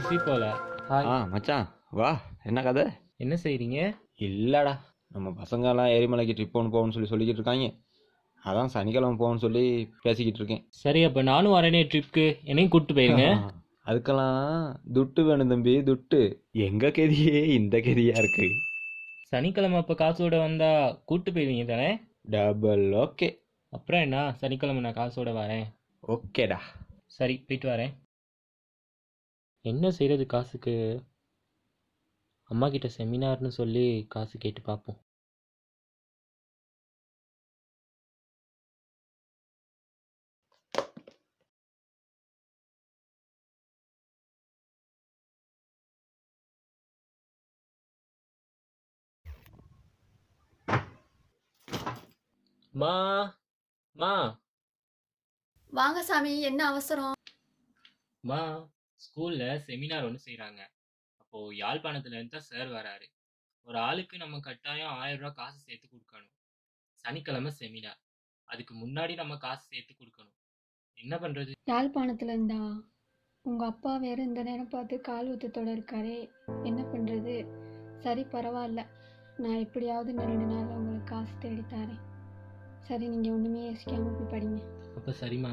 Busy போல hi ஆ மச்சான் வா என்ன கதை என்ன செய்றீங்க இல்லைடா நம்ம பசங்கெல்லாம் எரிமலைக்கு ட்ரிப் ஒன்று போகணும்னு சொல்லி சொல்லிக்கிட்டு இருக்காங்க அதான் சனிக்கிழமை போகணும்னு சொல்லி பேசிக்கிட்டு இருக்கேன் சரி அப்ப நானும் வரேனே ட்ரிப்க்கு என்னையும் கூட்டு போயிருங்க ஆ, அதுக்கெல்லாம் துட்டு வேணும் தம்பி துட்டு எங்க கெதியே இந்த கெதியா இருக்கு சனிக்கிழமை அப்ப காசோட வந்தா கூட்டு போயிருவீங்க தானே டபுள் ஓகே அப்புறம் என்ன சனிக்கிழமை நான் காசோட வரேன் ஓகேடா சரி போயிட்டு வரேன் என்ன செய்யறது காசுக்கு அம்மா கிட்ட செமினார்னு சொல்லி காசு கேட்டு பார்ப்போம் மா மா வாங்க சாமி என்ன அவசரம் மா ஸ்கூல்ல செமினார் ஒன்று செய்கிறாங்க அப்போ யாழ்ப்பாணத்துல இருந்து தான் சார் வராரு ஒரு ஆளுக்கு நம்ம கட்டாயம் ஆயிரம் ரூபாய் காசு சேர்த்து கொடுக்கணும் சனிக்கிழமை செமினார் அதுக்கு முன்னாடி நம்ம காசு சேர்த்து கொடுக்கணும் என்ன பண்றது யாழ்ப்பாணத்துல இருந்தா உங்க அப்பா வேற இந்த நேரம் பார்த்து கால் ஊத்தத்தோட இருக்காரே என்ன பண்றது சரி பரவாயில்ல நான் எப்படியாவது இந்த ரெண்டு நாள்ல உங்களுக்கு காசு தேடி தரேன் சரி நீங்க ஒண்ணுமே யோசிக்காம போய் படிங்க அப்ப சரிம்மா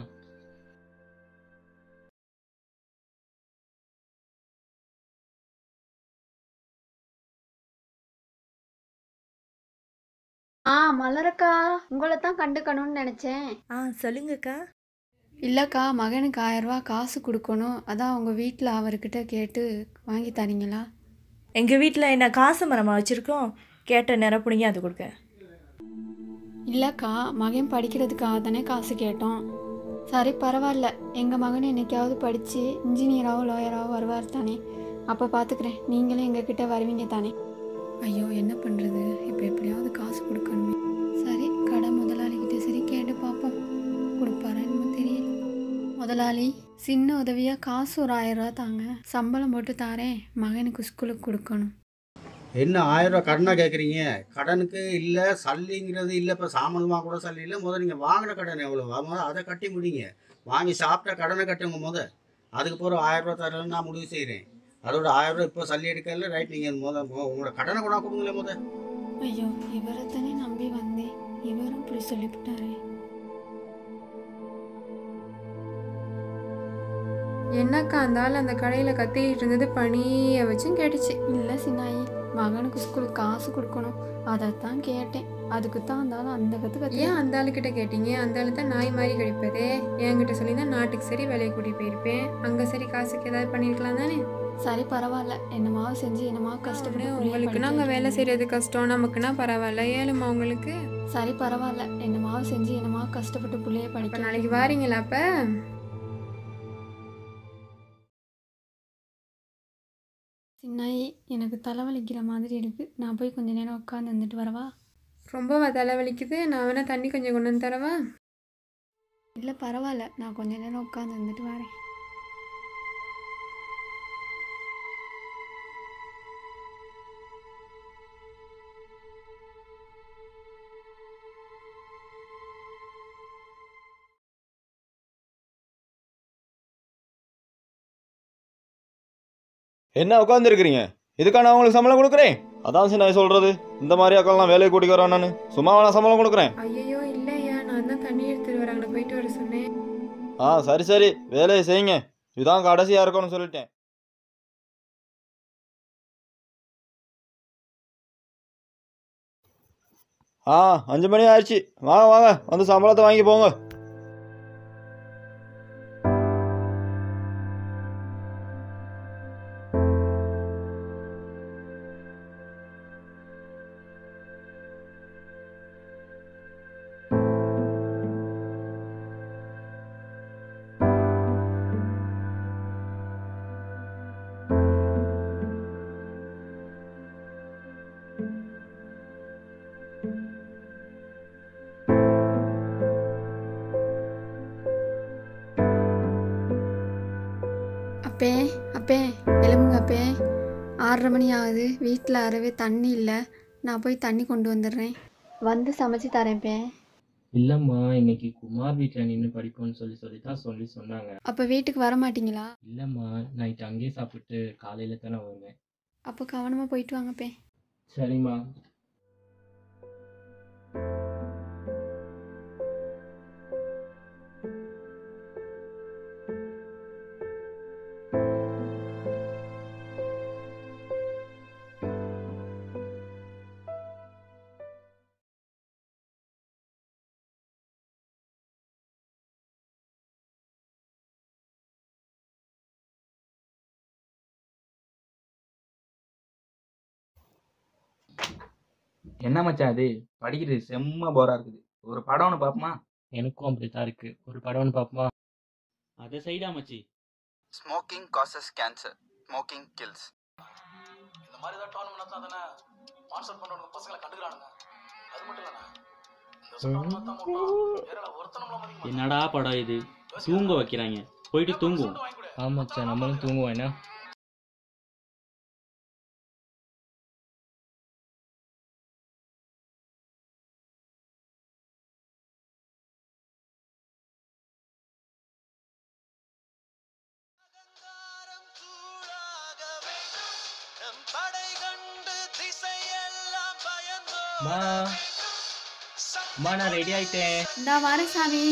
ஆ மலரக்கா உங்களை தான் கண்டுக்கணும்னு நினைச்சேன் ஆ சொல்லுங்கக்கா இல்லக்கா மகனுக்கு ஆயிரம் ரூபாய் காசு கொடுக்கணும் அதான் உங்க வீட்டில் அவர்கிட்ட கேட்டு வாங்கி தரீங்களா எங்கள் வீட்டில் என்ன காசு மரமாக வச்சுருக்கோம் கேட்ட நிரப்புனிங்க அது கொடுக்க இல்லைக்கா மகன் படிக்கிறதுக்காக தானே காசு கேட்டோம் சரி பரவாயில்ல எங்கள் மகன் என்னைக்காவது படித்து இன்ஜினியராகவோ லாயராகவோ வருவார் தானே அப்போ பார்த்துக்கிறேன் நீங்களும் எங்ககிட்ட வருவீங்க தானே ஐயோ என்ன பண்ணுறது இப்போ எப்படியாவது காசு கொடுக்கணுமே சரி கடை முதலாளிகிட்ட சரி கேட்டு பார்ப்போம் கொடுப்பாரா என்னமோ தெரியல முதலாளி சின்ன உதவியாக காசு ஒரு ஆயிரம் ரூபா தாங்க சம்பளம் போட்டு தாரேன் மகனுக்கு ஸ்கூலுக்கு கொடுக்கணும் என்ன ஆயிரம் ரூபா கடனாக கேட்குறீங்க கடனுக்கு இல்லை சல்லிங்கிறது இல்லை இப்போ சாமானமாக கூட சல்லி இல்லை முதல்ல நீங்கள் வாங்கின கடன் எவ்வளோ முதல்ல அதை கட்டி முடிங்க வாங்கி சாப்பிட்ட கடனை கட்டுங்க முத அதுக்கு பிறகு ஆயிரம் ரூபா தரலன்னு நான் முடிவு செய்கிறேன் அதோட ஆயிரம் ரூபா இப்போ சல்லி எடுக்கல ரைட் நீங்கள் முத மொ- உங்களோட கடனை கூட கொடுங்களே முத ஐயோ இவரை தானே நம்பி வந்தேன் இவரும் இப்படி சொல்லிவிட்டாரே என்னக்கா அந்த ஆள் அந்த கடையில் கத்திக்கிட்டு இருந்தது பனியை வச்சும் கேட்டுச்சு இல்லை சின்னாயி மகனுக்கு ஸ்கூலுக்கு காசு கொடுக்கணும் அதைத்தான் கேட்டேன் அதுக்கு தான் அந்த ஆள் அந்த கற்று கத்து ஏன் அந்த ஆளுக்கிட்ட கேட்டீங்க அந்த ஆளு தான் நாய் மாதிரி கிடைப்பதே என்கிட்ட சொல்லி தான் நாட்டுக்கு சரி வேலையை கூட்டி போயிருப்பேன் அங்கே சரி காசுக்கு ஏதாவது பண்ணியிருக்கலாம் தானே சரி பரவாயில்ல என்னமாவது செஞ்சு என்னமாவது கஷ்டப்பட்டு புள்ளைய உங்களுக்கு படிக்க நாங்கள் வேலை வைக்கணும். செய்கிறது கஷ்டம் நமக்குன்னா பரவாயில்ல ஏழுமா உங்களுக்கு சரி பரவாயில்ல என்னமாவது செஞ்சு என்னமாவது கஷ்டப்பட்டு பிள்ளைய இப்போ படிக்க நாளைக்கு வைக்கணும். வாரீங்களா அப்போ சின்னாயி எனக்கு தலைவலிக்கிற மாதிரி இருக்கு நான் போய் கொஞ்ச நேரம் உட்காந்து வந்துட்டு வரவா ரொம்ப தலைவலிக்குது நான் வேணா தண்ணி கொஞ்சம் கொண்டு வந்து தரவா இல்லை பரவாயில்ல நான் கொஞ்ச நேரம் உட்காந்து வந்துட்டு வரேன் என்ன உட்காந்துருக்கிறீங்க இதுக்கா நான் உங்களுக்கு சம்பளம் கொடுக்குறேன் அதான் சரி நான் சொல்றது இந்த மாதிரி அக்கெல்லாம் வேலையை கூட்டிக்கு வரேன் நான் சும்மா நான் சம்பளம் கொடுக்குறேன் ஐயோ இல்லையா நான் தான் தண்ணி எடுத்துட்டு வரேன் அங்கே போயிட்டு வர சொன்னேன் ஆ சரி சரி வேலையை செய்யுங்க இதுதான் கடைசியாக இருக்கும்னு சொல்லிட்டேன் ஆ அஞ்சு மணி ஆயிடுச்சு வாங்க வாங்க வந்து சம்பளத்தை வாங்கி போங்க அப்பே அப்பே எழும்புங்க அப்பே ஆறரை மணி ஆகுது வீட்டில் அறவே தண்ணி இல்லை நான் போய் தண்ணி கொண்டு வந்துடுறேன் வந்து சமைச்சு தரேன்ப்பே இல்லைம்மா இன்னைக்கு குமார் வீட்டில் நின்று படிப்போம்னு சொல்லி சொல்லி தான் சொல்லி சொன்னாங்க அப்போ வீட்டுக்கு வர மாட்டீங்களா இல்லைம்மா நைட் அங்கேயே சாப்பிட்டு காலையில் தானே வருவேன் அப்போ கவனமாக போயிட்டு வாங்கப்பே சரிம்மா என்ன மச்சான் அது படிக்கிறது செம்ம போரா இருக்குது ஒரு படம் ஒன்று பார்ப்போமா எனக்கும் அப்படி தான் இருக்குது ஒரு படம்னு பார்ப்போமா அதை சைடா மச்சி smoking causes cancer smoking kills இந்த மாதிரி ஏதாவது டோர்னமெண்ட் தானே ஸ்பான்சர் பண்ணுறவங்க பசங்களை கண்டுக்கிறானுங்க அது மட்டும் இல்லைண்ணா இந்த டோர்னமெண்ட் தான் மட்டும் வேற ஒருத்தனும் மதிக்க என்னடா படம் இது தூங்க வைக்கிறாங்க போயிட்டு தூங்குவோம் ஆமாம் சார் நம்மளும் தூங்குவோம் என்ன அம்மா அம்மா நான் ரெடி ஆயிட்டேன் இந்தா வரேன் சாமி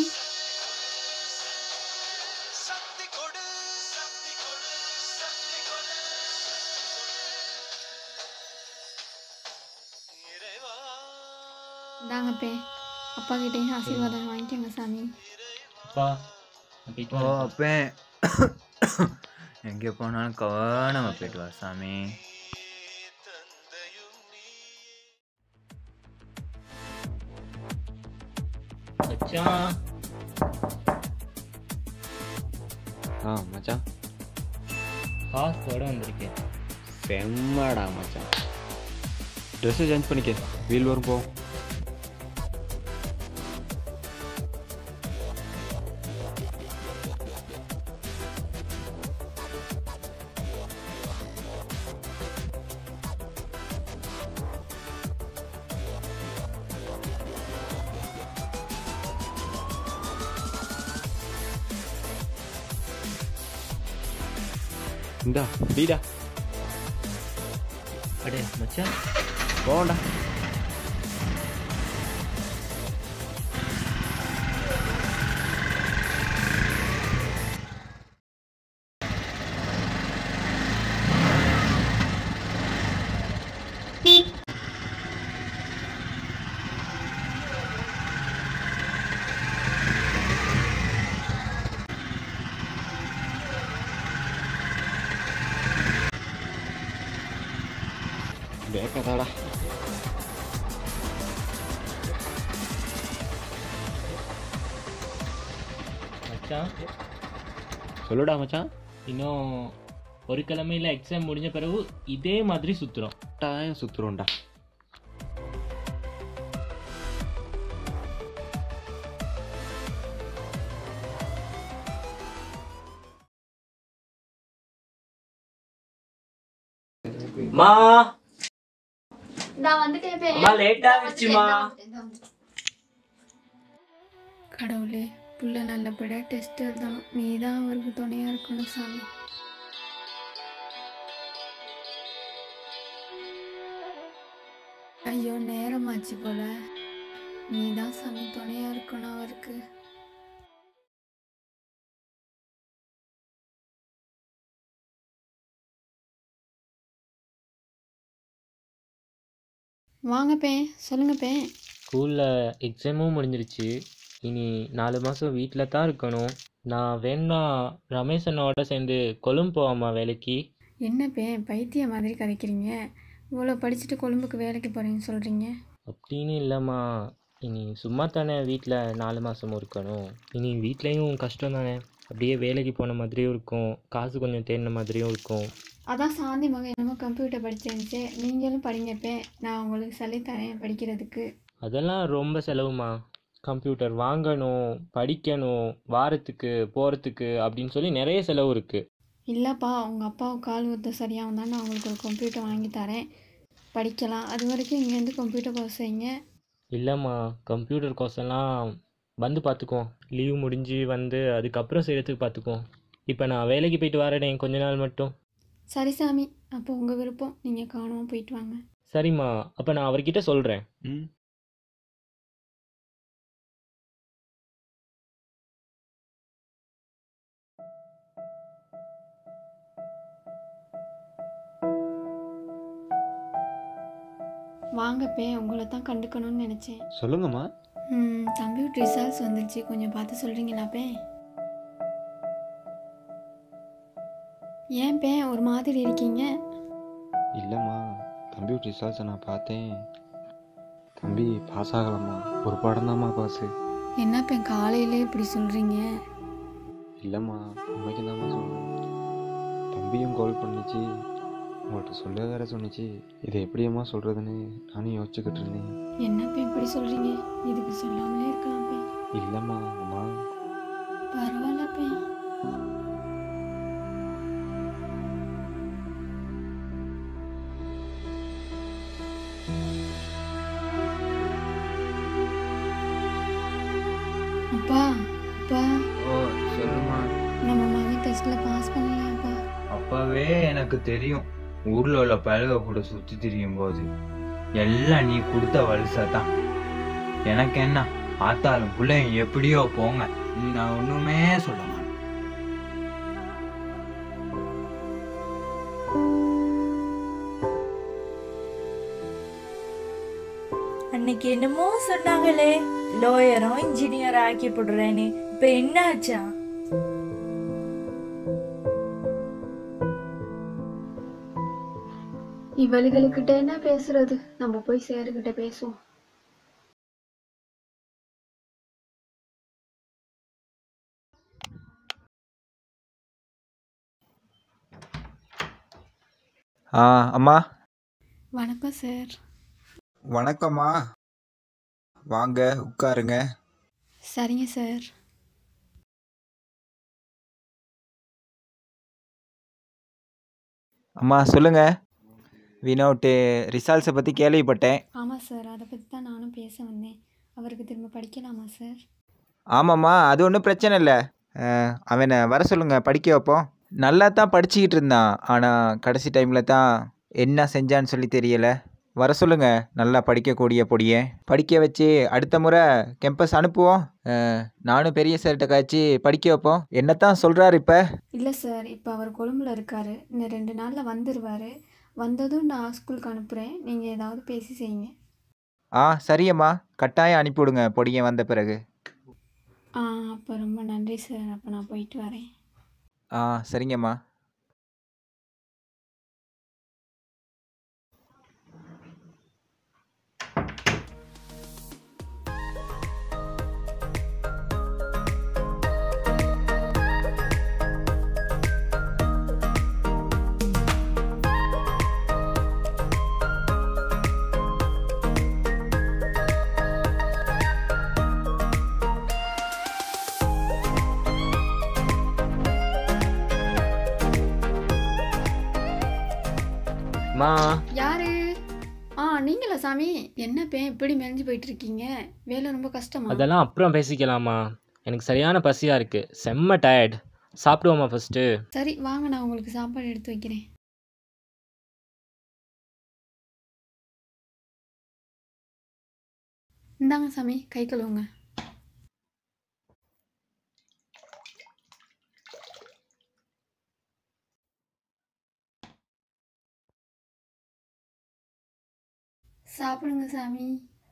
இந்தாங்கப்பே அப்பா கிட்டேயும் ஆசீர்வாதம் வாங்கிக்கோங்க சாமி அப்பா நான் போயிட்டு ஓ வரேன் அப்பே எங்கே போனாலும் கவனமாக போயிட்டு வா சாமி மச்சான் ஆ மச்சான் காசோட வந்திருக்கேன் செம்மடா மச்சான் ட்ரெஸ்ஸை சேஞ்ச் பண்ணிக்க வீல் வரும் போ இந்தா டீடா அடே மச்சான் போண்டா பேக்கதாடா மச்சான் சொல்லுடா மச்சான் இன்னும் ஒரு கிழமையில் எக்ஸாம் முடிஞ்ச பிறகு இதே மாதிரி சுற்றுறோம் டைம் சுத்துறோம்டா மா நான் வந்துட்டேன் அம்மா, late ஆகிடுச்சுமா. கடவுளே புள்ள நல்லபடியாக டெஸ்ட் எழுதணும் நீ தான் அவருக்கு துணையாக இருக்கணும் சாமி ஐயோ நேரமாச்சு போல நீ தான் சாமி துணையாக இருக்கணும் அவருக்கு வாங்கப்பே சொல்லுங்கப்பே ஸ்கூலில் எக்ஸாமும் முடிஞ்சிருச்சு இனி நாலு மாதம் வீட்டில் தான் இருக்கணும் நான் வேணா ரமேஷ் அண்ணாவோட சேர்ந்து கொழும்பு போவாமா வேலைக்கு என்னப்பே பைத்திய மாதிரி கதைக்கிறீங்க இவ்வளோ படிச்சுட்டு கொழும்புக்கு வேலைக்கு போகிறேன்னு சொல்கிறீங்க அப்படின்னு இல்லைம்மா இனி சும்மா தானே வீட்டில் நாலு மாதமும் இருக்கணும் இனி வீட்லேயும் கஷ்டம் தானே அப்படியே வேலைக்கு போன மாதிரியும் இருக்கும் காசு கொஞ்சம் தேடின மாதிரியும் இருக்கும் அதான் சாந்தி மகன் என்னமோ கம்ப்யூட்டர் படிச்சிருந்துச்சு நீங்களும் படிங்கப்பே நான் உங்களுக்கு சொல்லித்தரேன் படிக்கிறதுக்கு அதெல்லாம் ரொம்ப செலவுமா கம்ப்யூட்டர் வாங்கணும் படிக்கணும் வாரத்துக்கு போகிறதுக்கு அப்படின்னு சொல்லி நிறைய செலவு இருக்குது இல்லைப்பா உங்கள் அப்பாவுக்கு கால் ஊற்ற சரியாகும் தான் நான் உங்களுக்கு ஒரு கம்ப்யூட்டர் வாங்கி தரேன் படிக்கலாம் அது வரைக்கும் இங்கேருந்து கம்ப்யூட்டர் கோர்ஸ் செய்யுங்க இல்லைம்மா கம்ப்யூட்டர் கோர்ஸ் எல்லாம் வந்து பார்த்துக்குவோம் லீவ் முடிஞ்சு வந்து அதுக்கப்புறம் செய்கிறதுக்கு பார்த்துக்குவோம் இப்போ நான் வேலைக்கு போயிட்டு வரேனே கொஞ்ச நாள் மட்டும் சரி சாமி அப்போ உங்கள் விருப்பம் நீங்கள் காணாமல் போயிட்டு வாங்க சரிம்மா அப்போ நான் அவர்கிட்ட சொல்கிறேன் ம் வாங்கப்பே உங்களை தான் கண்டுக்கணும்னு நினச்சேன் சொல்லுங்கம்மா ம் கம்ப்யூட்டர் ரிசல்ட்ஸ் வந்துருச்சு கொஞ்சம் பார்த்து சொல்கிறீங்களாப்பே ஏன் பே ஒரு மாதிரி இருக்கீங்க இல்லைம்மா கம்ப்யூட்டர் ரிசல்ட்ஸை நான் பார்த்தேன் தம்பி பாஸ் ஆகலாமா ஒரு பாடம் தான்மா பாஸு என்ன பே காலையிலே இப்படி சொல்கிறீங்க இல்லைம்மா உண்மைக்கு தான்மா சொல்கிறேன் தம்பியும் கால் பண்ணிச்சு உங்கள்கிட்ட சொல்ல வேற சொன்னிச்சு இதை எப்படியம்மா சொல்கிறதுன்னு நானும் யோசிச்சுக்கிட்டு இருந்தேன் என்னப்பா இப்படி சொல்கிறீங்க இதுக்கு சொல்லாமலே இருக்கலாம்ப்பே இல்லைம்மா அம்மா பரவாயில்லப்பே அப்பா அப்பா ஓ சொல்லுமா நம்ம மகன் டெஸ்ட்டில் பாஸ் பண்ணலையாப்பா அப்பவே எனக்கு தெரியும் ஊர்ல உள்ள பழக கூட சுத்தி திரியும் போது எல்லாம் நீ கொடுத்த வலுசா தான் எனக்கு என்ன ஆத்தாலும் பிள்ளைங்க எப்படியோ போங்க நீ நான் ஒண்ணுமே சொல்ல மாட்டேன் அன்னைக்கு என்னமோ சொன்னாங்களே லோயரும் இன்ஜினியர் ஆக்கி போடுறேன்னு இப்ப என்ன ஆச்சா இவளுகளுக்கிட்ட என்ன பேசுறது நம்ம போய் சேருக்கிட்ட பேசுவோம் ஆ அம்மா வணக்கம் சார் வணக்கம்மா வாங்க உட்காருங்க சரிங்க சார் அம்மா சொல்லுங்க வினோட்டு ரிசல்ட்ஸை பற்றி கேள்விப்பட்டேன் ஆமாம் சார் அதை பற்றி தான் நானும் பேச வந்தேன் அவருக்கு திரும்ப படிக்கலாமா சார் ஆமாம்மா அது ஒன்றும் பிரச்சனை இல்லை அஹ், அவனை வர சொல்லுங்க படிக்க வைப்போம் நல்லா தான் படிச்சுக்கிட்டு இருந்தான் ஆனால் கடைசி டைமில் தான் என்ன செஞ்சான்னு சொல்லி தெரியல வர சொல்லுங்க நல்லா படிக்கக்கூடிய பொடியை படிக்க வச்சு அடுத்த முறை கேம்பஸ் அனுப்புவோம் அஹ், நானும் பெரிய சார்கிட்ட காய்ச்சி படிக்க வைப்போம் என்னத்தான் சொல்கிறாரு இப்போ இல்லை சார் இப்போ அவர் கொழும்புல இருக்கார் இன்னும் ரெண்டு நாளில் வந்துடுவார் வந்ததும் நான் ஸ்கூலுக்கு அனுப்புகிறேன் நீங்கள் ஏதாவது பேசி செய்யுங்க ஆ சரியம்மா கட்டாயம் அனுப்பிவிடுங்க பொடியன் வந்த பிறகு ஆ அப்போ ரொம்ப நன்றி சார் அப்போ நான் போயிட்டு வரேன் ஆ சரிங்கம்மா மா யாரு ஆ நீங்களா சாமி என்ன பே இப்படி மெலிஞ்சு போயிட்டு இருக்கீங்க வேலை ரொம்ப கஷ்டமா அதெல்லாம் அப்புறம் பேசிக்கலாமா எனக்கு சரியான பசியாக இருக்குது செம்ம டயர்ட் சாப்பிடுவோமா ஃபஸ்ட்டு சரி வாங்க நான் உங்களுக்கு சாப்பாடு எடுத்து வைக்கிறேன் இந்தாங்க சாமி கை கழுவுங்க சாப்பிடுங்க சாமி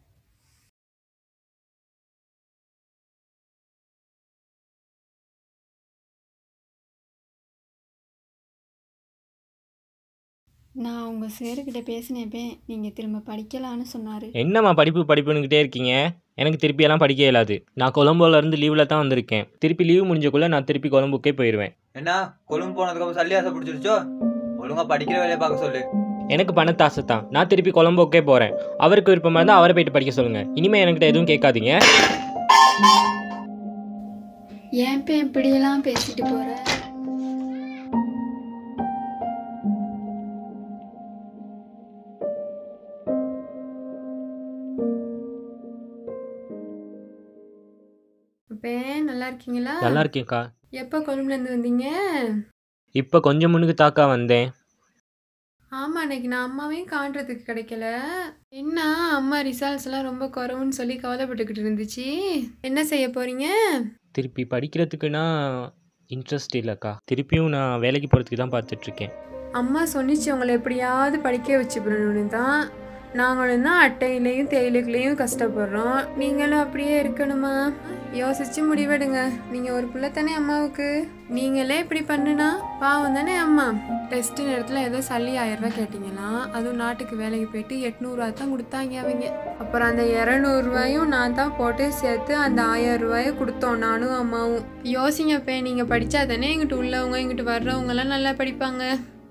நான் உங்கள் சேருக்கிட்ட பேசினேப்பே நீங்கள் திரும்ப படிக்கலான்னு சொன்னார் என்னம்மா படிப்பு படிப்புன்னுக்கிட்டே இருக்கீங்க எனக்கு திருப்பியெல்லாம் படிக்க இயலாது நான் கொலம்போல இருந்து லீவில் தான் வந்திருக்கேன் திருப்பி லீவ் முடிஞ்சக்குள்ளே நான் திருப்பி கொலம்புக்கே போயிடுவேன் என்ன கொழும்பு போனதுக்கப்புறம் சல்லி ஆசை பிடிச்சிருச்சோ ஒழுங்கா படிக்கிற வேலையை பார்க்க சொல்லு எனக்கு பணத்தாசை தான் நான் திருப்பி கொலம்போக்கே போகிறேன் அவருக்கு விருப்பமாக இருந்தால் அவரை போயிட்டு படிக்க சொல்லுங்கள் இனிமேல் என்கிட்ட எதுவும் கேட்காதீங்க ஏன் பே இப்படியெல்லாம் பேசிட்டு போகிற அப்பே நல்லா இருக்கீங்களா நல்லா இருக்கேன்க்கா எப்போ கொழும்புலேருந்து வந்தீங்க இப்போ கொஞ்சம் முன்னுக்கு தாக்கா வந்தேன் ஆமாம் அன்னைக்கு நான் அம்மாவையும் காண்றதுக்கு கிடைக்கல என்ன அம்மா ரிசல்ட்ஸ் எல்லாம் ரொம்ப குறவுன்னு சொல்லி கவலைப்பட்டுக்கிட்டு இருந்துச்சு என்ன செய்ய போறீங்க திருப்பி படிக்கிறதுக்குன்னா இன்ட்ரெஸ்ட் இல்லைக்கா திருப்பியும் நான் வேலைக்கு போகிறதுக்கு தான் பார்த்துட்ருக்கேன் அம்மா சொன்னிச்சு உங்களை எப்படியாவது படிக்க வச்சுப்படணும்னு தான் நாங்களும் தான் அட்டையிலையும் தேயிலைக்குள்ளேயும் கஷ்டப்படுறோம் நீங்களும் அப்படியே இருக்கணுமா யோசிச்சு முடிவெடுங்க நீங்கள் ஒரு பிள்ளை தானே அம்மாவுக்கு நீங்களே இப்படி பண்ணுனா பாவம் தானே அம்மா டெஸ்ட் நேரத்தில் ஏதோ சல்லி ஆயிரம் ரூபாய் கேட்டிங்களாம் அதுவும் நாட்டுக்கு வேலைக்கு போயிட்டு எட்நூறுவா தான் கொடுத்தாங்க அவங்க அப்புறம் அந்த இரநூறுவாயும் நான் தான் போட்டு சேர்த்து அந்த ஆயிரம் ரூபாயை கொடுத்தோம் நானும் அம்மாவும் யோசிங்கப்பே நீங்கள் படித்தா தானே இங்கிட்டு உள்ளவங்க இங்கிட்டு வர்றவங்கலாம் நல்லா படிப்பாங்க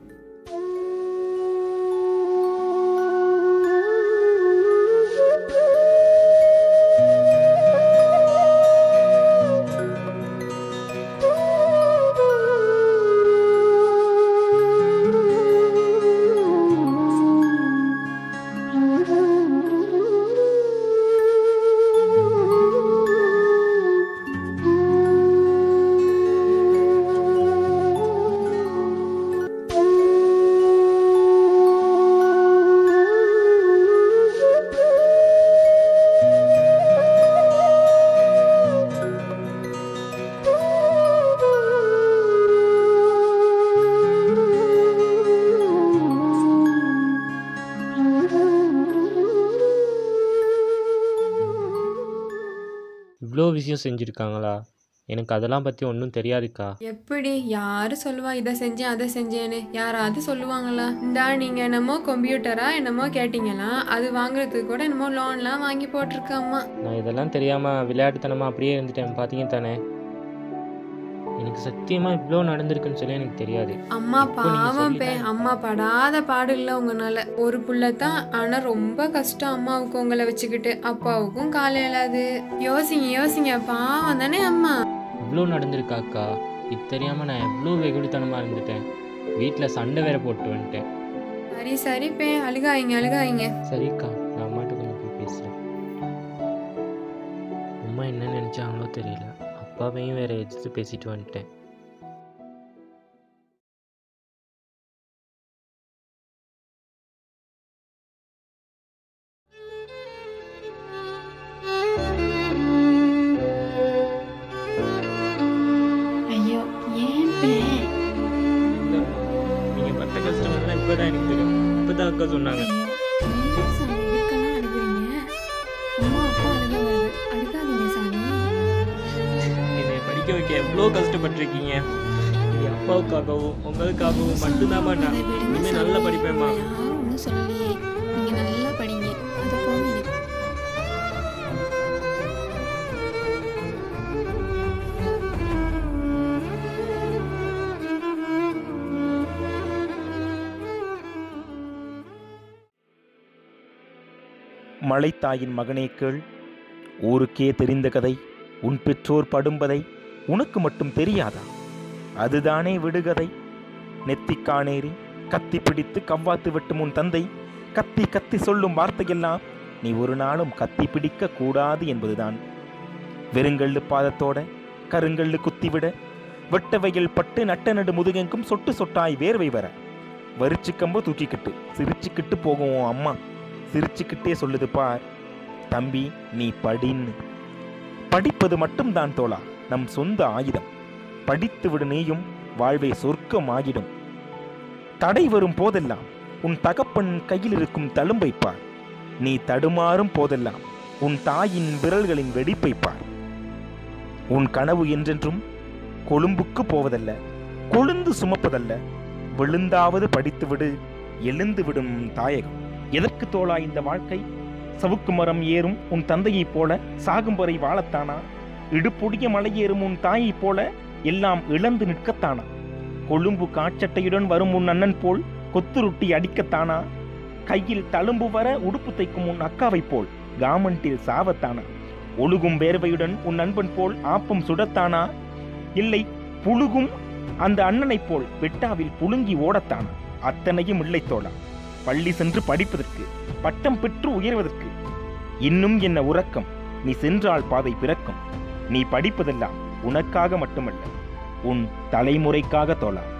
இவ்வளோ விஷயம் செஞ்சுருக்காங்களா எனக்கு அதெல்லாம் பற்றி ஒன்றும் தெரியாதுக்கா எப்படி யாரு சொல்லுவா இதை செஞ்சேன் அதை செஞ்சேன்னு யாராவது சொல்லுவாங்களா இந்தா நீங்க என்னமோ கம்ப்யூட்டரா என்னமோ கேட்டீங்களா அது வாங்குறதுக்கு கூட என்னமோ லோன்லாம் வாங்கி போட்டிருக்கம்மா நான் இதெல்லாம் தெரியாமல் விளையாட்டுத்தனமாக அப்படியே இருந்துட்டேன் பார்த்தீங்க தானே எனக்கு சத்தியமாக இவ்வளோ நடந்திருக்குன்னு சொல்லி எனக்கு தெரியாது அம்மா இப்போ நீங்க பாவம் சொல்லி பே தான் அம்மா படாத பாடு இல்லை உங்களால ஒரு புள்ள தான் ஆனா ரொம்ப கஷ்டம் அம்மாவுக்கு உங்களை வச்சுக்கிட்டு அப்பாவுக்கும் காலை இயலாது யோசிங்க யோசிங்க பாவம் தானே அம்மா இவ்வளோ நடந்திருக்காக்கா இது தெரியாமல் நான் எவ்வளோ வெகுளித்தனமாக இருந்துட்டேன் வீட்டில் சண்டை வேற போட்டு வந்துட்டேன் சரி சரி பே அழுகாயிங்க அழுகாயிங்க சரிக்கா நான் அம்மாட்ட கொஞ்சம் போய் பேசுகிறேன் அம்மா என்ன நினச்சாங்களோ தெரியல அப்பாவையும் வேற எதிர்த்து பேசிட்டு வந்துட்டேன் ஐயோ ஏன் பே நீங்கள் பட்ட கஷ்டம் எல்லாம் இப்போ தான் எனக்கு தெரியும் இப்போ தான் அக்கா சொன்னாங்க ஏன் சாமி இதுக்கெல்லாம் அழுகுறீங்க அம்மா அப்பா அழுக வருது அழுகாதீங்க சாமி என்னை படிக்க வைக்க எவ்வளோ கஷ்டப்பட்டிருக்கீங்க என் அப்பாவுக்காகவும் உங்களுக்காகவும் மட்டும்தாம்மா நான் இனிமேல் நல்லா படிப்பேம்மா யாரும் ஒன்றும் சொல்லலையே நீங்க நல்லா படிங்க அது போங்க மலைத்தாயின் மகனே கேள் ஊருக்கே தெரிந்த கதை உன் பெற்றோர் படும்பதை உனக்கு மட்டும் தெரியாதா அதுதானே விடுகதை நெத்திக்கானேறி கத்தி பிடித்து கவ்வாத்து வெட்டும் உன் தந்தை கத்தி கத்தி சொல்லும் வார்த்தையெல்லாம் நீ ஒரு நாளும் கத்தி பிடிக்க கூடாது என்பதுதான் வெறுங்கல்லு பாதத்தோட கருங்கல்லு குத்திவிட வெட்ட வெயில் பட்டு நட்ட நடு முதுகெங்கும் சொட்டு சொட்டாய் வேர்வை வர வரிச்சு கம்பு தூக்கிக்கிட்டு சிரிச்சுக்கிட்டு போகும் உன் அம்மா சிரிச்சுக்கிட்டே சொல்லுது பார் தம்பி நீ படின்னு படிப்பது மட்டும்தான் தோழா நம் சொந்த ஆயுதம் படித்து விடு நீயும் வாழ்வை சொர்க்கம் ஆகிடும் தடை வரும் போதெல்லாம் உன் தகப்பன் கையில் இருக்கும் தழும்பை பார் நீ தடுமாறும் போதெல்லாம் உன் தாயின் விரல்களின் வெடிப்பை பார் உன் கனவு என்றென்றும் கொழும்புக்கு போவதல்ல கொழுந்து சுமப்பதல்ல விழுந்தாவது படித்துவிடு எழுந்து விடும் தாயகம் எதற்கு தோழா இந்த வாழ்க்கை சவுக்கு மரம் ஏறும் உன் தந்தையைப் போல சாகும் வரை வாழத்தானா இடுப்புடிய மலையேறும் உன் தாயைப் போல எல்லாம் இழந்து நிற்கத்தானா கொழும்பு காட்சட்டையுடன் வரும் உன் அண்ணன் போல் கொத்துருட்டி அடிக்கத்தானா கையில் தழும்பு வர உடுப்பு தைக்கும் உன் அக்காவைப் போல் காமண்டில் சாவத்தானா ஒழுகும் வேர்வையுடன் உன் நண்பன் போல் ஆப்பம் சுடத்தானா இல்லை புழுகும் அந்த அண்ணனைப் போல் வெட்டாவில் புழுங்கி ஓடத்தானா அத்தனையும் இல்லை தோழா பள்ளி சென்று படிப்பதற்கு பட்டம் பெற்று உயர்வதற்கு இன்னும் என்ன உறக்கம் நீ சென்றால் பாதை பிறக்கும் நீ படிப்பதெல்லாம் உனக்காக மட்டுமல்ல உன் தலைமுறைக்காக தோழா